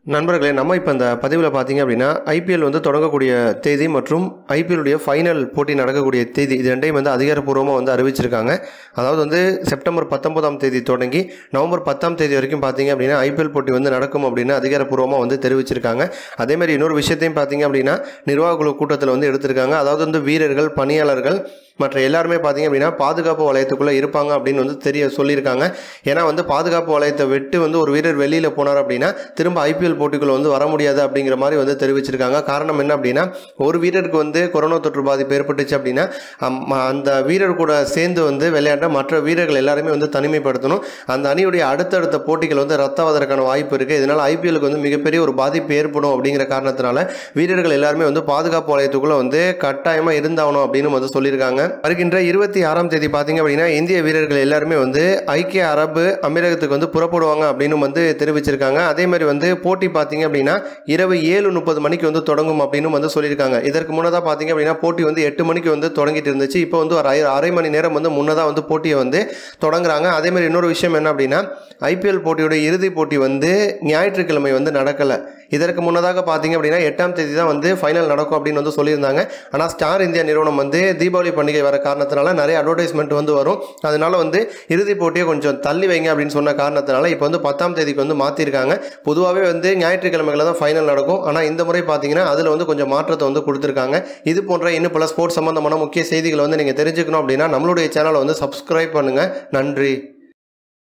நண்பர்களே நம்ம இப்போ இந்த பதிவில் பார்த்தீங்க அப்படின்னா ஐபிஎல் வந்து தொடங்கக்கூடிய தேதி மற்றும் ஐபிஎல்லுடைய ஃபைனல் போட்டி நடக்கக்கூடிய தேதி இது ரெண்டையும் வந்து அதிகாரப்பூர்வமாக வந்து அறிவிச்சிருக்காங்க அதாவது வந்து செப்டம்பர் பத்தொன்பதாம் தேதி தொடங்கி நவம்பர் பத்தாம் தேதி வரைக்கும் பார்த்தீங்க அப்படின்னா ஐபிஎல் போட்டி வந்து நடக்கும் அப்படின்னு அதிகாரப்பூர்வமாக வந்து தெரிவிச்சிருக்காங்க அதேமாதிரி இன்னொரு விஷயத்தையும் பார்த்தீங்க அப்படின்னா நிர்வாக குழு கூட்டத்தில் வந்து எடுத்திருக்காங்க அதாவது வந்து வீரர்கள் பணியாளர்கள் மற்ற எல்லாருமே பார்த்தீங்க அப்படின்னா பாதுகாப்பு வளையத்துக்குள்ளே இருப்பாங்க அப்படின்னு வந்து தெரிய சொல்லியிருக்காங்க ஏன்னா வந்து பாதுகாப்பு வளையத்தை விட்டு வந்து ஒரு வீரர் வெளியில் போனார் அப்படின்னா திரும்ப ஐபிஎல் போட்டிக்குள்ள வந்து வர முடியாது அப்படிங்கிற மாதிரி வந்து தெரிவிச்சிருக்காங்க காரணம் என்ன அப்படின்னா ஒரு வீரருக்கு வந்து கொரோனா தொற்று பாதிப்பு ஏற்பட்டுச்சு அப்படின்னா அம், அந்த வீரர் கூட சேர்ந்து வந்து விளையாண்ட மற்ற வீரர்கள் எல்லாருமே வந்து தனிமைப்படுத்தணும் அந்த அணியுடைய அடுத்தடுத்த போட்டிகள் வந்து ரத்தாவதற்கான வாய்ப்பு இருக்குது இதனால் ஐபிஎலுக்கு வந்து மிகப்பெரிய ஒரு பாதிப்பு ஏற்படும் அப்படிங்கிற காரணத்தினால வீரர்கள் எல்லாருமே வந்து பாதுகாப்பு வளையத்துக்குள்ளே வந்து கட்டாயமாக இருந்தாகணும் அப்படின்னு வந்து சொல்லியிருக்காங்க வருகின்ற இருபத்தி ஆறாம் தேதி பார்த்தீங்க அப்படின்னா இந்திய வீரர்கள் எல்லாருமே வந்து ஐக்கிய அரபு அமீரகத்துக்கு வந்து புறப்படுவாங்க அப்படின்னு வந்து தெரிவிச்சிருக்காங்க அதே மாதிரி வந்து போட்டி பார்த்தீங்க அப்படின்னா இரவு ஏழு முப்பது மணிக்கு வந்து தொடங்கும் அப்படின்னு வந்து சொல்லியிருக்காங்க இதற்கு முன்னதாக பார்த்தீங்க அப்படின்னா போட்டி வந்து எட்டு மணிக்கு வந்து தொடங்கிட்டு இருந்துச்சு இப்போ வந்து ஒரு ஐ- அரை மணி நேரம் வந்து முன்னதாக வந்து போட்டியை வந்து தொடங்குறாங்க அதே மாதிரி இன்னொரு விஷயம் என்ன அப்படின்னா ஐபிஎல் போட்டியோட இறுதிப் போட்டி வந்து ஞாயிற்றுக்கிழமை வந்து நடக்கலை இதற்கு முன்னதாக பார்த்தீங்க அப்படின்னா எட்டாம் தேதி தான் வந்து ஃபைனல் நடக்கும் அப்படின்னு வந்து சொல்லியிருந்தாங்க ஆனால் ஸ்டார் இந்தியா நிறுவனம் வந்து தீபாவளி பண்டிகை வர காரணத்தினால நிறைய அட்வர்டைஸ்மெண்ட் வந்து வரும் அதனால வந்து இறுதிப் போட்டியை கொஞ்சம் தள்ளி வைங்க அப்படின்னு சொன்ன காரணத்தினால இப்போ வந்து பத்தாம் தேதிக்கு வந்து மாற்றிருக்காங்க பொதுவாகவே வந்து ஞாயிற்றுக்கிழமைகளில் தான் ஃபைனல் நடக்கும் ஆனால் இந்த முறை பார்த்தீங்கன்னா அதில் வந்து கொஞ்சம் மாற்றத்தை வந்து கொடுத்துருக்காங்க இது போன்ற இன்னும் பல ஸ்போர்ட்ஸ் சம்பந்தமான முக்கிய செய்திகளை வந்து நீங்கள் தெரிஞ்சுக்கணும் அப்படின்னா நம்மளுடைய சேனலை வந்து சப்ஸ்கிரைப் பண்ணுங்கள் நன்றி